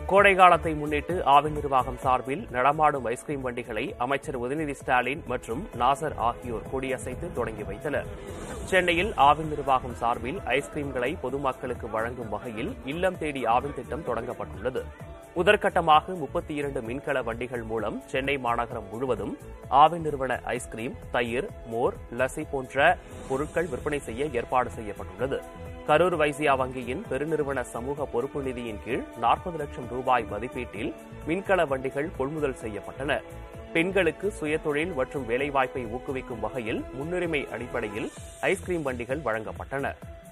கோடை காலத்தை முன்னிட்டு ஆவின் நிர்வாகம் சார்பில் நடமாடும் ஐஸ்கிரீம் வண்டிகளை அமைச்சர் உதயநிதி ஸ்டாலின் மற்றும் நாசர் ஆகியோர் கொடியசைத்து தொடங்கி வைத்தனர் சென்னையில் ஆவின் நிர்வாகம் சார்பில் ஐஸ்கிரீம்களை பொதுமக்களுக்கு வழங்கும் வகையில் இல்லம் தேடி ஆவின் திட்டம் தொடங்கப்பட்டுள்ளது முதற்கட்டமாக முப்பத்தி இரண்டு மின்கல வண்டிகள் மூலம் சென்னை மாநகரம் முழுவதும் ஆவின் நிறுவன ஐஸ்கிரீம் தயிர் மோர் லசி போன்ற பொருட்கள் விற்பனை செய்ய ஏற்பாடு செய்யப்பட்டுள்ளது கரூர் வைசியா வங்கியின் பெருநிறுவன சமூக பொறுப்பு நிதியின் கீழ் நாற்பது லட்சம் ரூபாய் மதிப்பீட்டில் மின்கல வண்டிகள் கொள்முதல் செய்யப்பட்டன பெண்களுக்கு சுயதொழில் மற்றும் வேலைவாய்ப்பை ஊக்குவிக்கும் வகையில் முன்னுரிமை அடிப்படையில் ஐஸ்கிரீம் வண்டிகள் வழங்கப்பட்டன